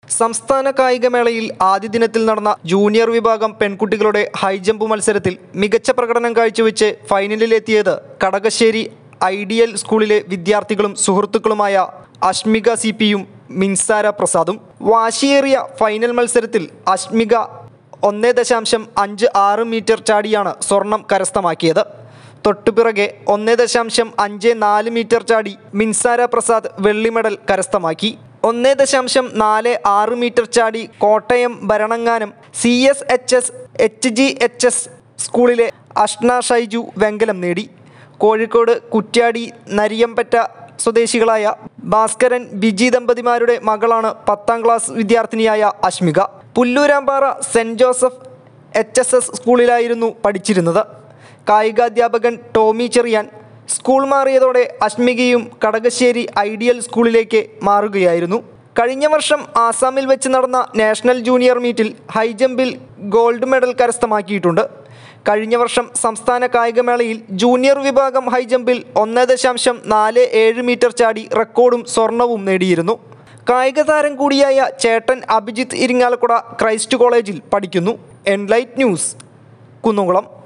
സംസ്ഥാന കായികമേളയിൽ ആദ്യ ദിനത്തിൽ നടന്ന ജൂനിയർ വിഭാഗം പെൺകുട്ടികളുടെ ഹൈജമ്പ് മത്സരത്തിൽ മികച്ച പ്രകടനം കാഴ്ചവെച്ച് ഫൈനലിലെത്തിയത് കടകശ്ശേരി ഐഡിയൽ സ്കൂളിലെ വിദ്യാർത്ഥികളും സുഹൃത്തുക്കളുമായ അഷ്മിക സി പിയും മിൻസാര പ്രസാദും വാശിയേറിയ ഫൈനൽ മത്സരത്തിൽ അഷ്മിക ഒന്നേ ദശാംശം അഞ്ച് ആറ് മീറ്റർ ചാടിയാണ് സ്വർണം കരസ്ഥമാക്കിയത് തൊട്ടുപിറകെ ഒന്നേ ദശാംശം അഞ്ച് നാല് മീറ്റർ ചാടി മിൻസാര പ്രസാദ് വെള്ളി മെഡൽ കരസ്ഥമാക്കി ഒന്നേ ദശാംശം നാല് ആറ് മീറ്റർ ചാടി Kottayam Bharananganam C S H S H G H S സ്കൂളിലെ അഷ്ന ഷൈജു വെങ്കലം നേടി കോഴിക്കോട് കുറ്റ്യാടി നരിയമ്പറ്റ സ്വദേശികളായ ഭാസ്കരൻ ബിജി ദമ്പതിമാരുടെ മകളാണ് പത്താം ക്ലാസ് വിദ്യാർത്ഥിനിയായ Ashmika Pulloorampara saint Joseph H S S സ്കൂളിലായിരുന്നു പഠിച്ചിരുന്നത് കായികാധ്യാപകൻ ടോമി ചെറിയാൻ സ്കൂൾ മാറിയതോടെ അഷ്മികയും കടകശ്ശേരി ഐഡിയൽ സ്കൂളിലേക്ക് മാറുകയായിരുന്നു കഴിഞ്ഞ വർഷം ആസാമിൽ വെച്ച് നടന്ന നാഷണൽ ജൂനിയർ മീറ്റിൽ ഹൈജമ്പിൽ ഗോൾഡ് മെഡൽ കരസ്ഥമാക്കിയിട്ടുണ്ട് കഴിഞ്ഞ വർഷം സംസ്ഥാന കായികമേളയിൽ ജൂനിയർ വിഭാഗം ഹൈജമ്പിൽ ഒന്ന് ദശാംശം നാല് ഏഴ് മീറ്റർ ചാടി റെക്കോർഡും സ്വർണവും നേടിയിരുന്നു കായിക താരം കൂടിയായ ചേട്ടൻ അഭിജിത്ത് ഇരിങ്ങാലക്കുട ക്രൈസ്റ്റ് കോളേജിൽ പഠിക്കുന്നു എൻലൈറ്റ് ന്യൂസ് കുന്നുകുളം